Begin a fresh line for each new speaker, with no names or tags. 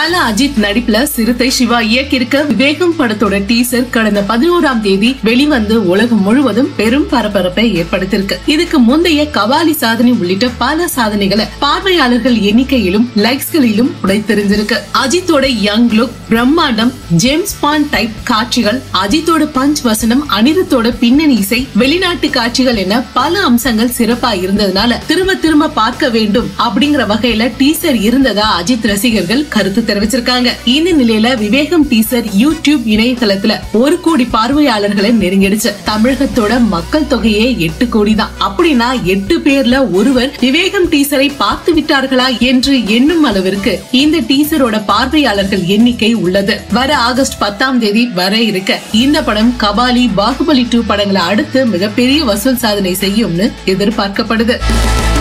தல அஜித் நடிப்புல சிறுத்தை சிவா இயக்கியிருக்க விவேகம் படத்தோட டீசர் கடந்த பதினோராம் தேதி வெளிவந்து உலகம் முழுவதும் பெரும் பரபரப்பை ஏற்படுத்தியிருக்கு இதுக்கு முந்தைய கபாலி சாதனை உள்ளிட்ட பல சாதனைகளை பார்வையாளர்கள் எண்ணிக்கையிலும் லைக்ஸ்களிலும் உடைத்தெரிஞ்சிருக்கு அஜித்தோட யங் லுக் பிரம்மாண்டம் ஜேம்ஸ் பாண்ட் டைப் காட்சிகள் அஜித்தோட பஞ்ச் வசனம் அனிருத்தோட பின்னணி இசை வெளிநாட்டு காட்சிகள் என பல அம்சங்கள் சிறப்பா இருந்ததுனால திரும்ப திரும்ப பார்க்க வேண்டும் அப்படிங்கிற வகையில டீசர் இருந்ததா அஜித் ரசிகர்கள் கருத்து தெரிவிச்சிருக்காங்க இந்த நிலையில விவேகம் டீசர் யூடியூப் இணையதளத்துல ஒரு கோடி பார்வையாளர்களை நெருங்கிடுச்சு தமிழகத்தோட மக்கள் தொகையே எட்டு கோடி தான் அப்படின்னா எட்டு பேர்ல ஒருவர் விவேகம் டீசரை பார்த்து விட்டார்களா என்று எண்ணும் அளவிற்கு இந்த டீசரோட பார்வையாளர்கள் எண்ணிக்கை உள்ளது வர ஆகஸ்ட் பத்தாம் தேதி வர இருக்க இந்த படம் கபாலி பாகுபலி டூ படங்களை அடுத்து மிகப்பெரிய வசூல் சாதனை செய்யும்னு எதிர்பார்க்கப்படுது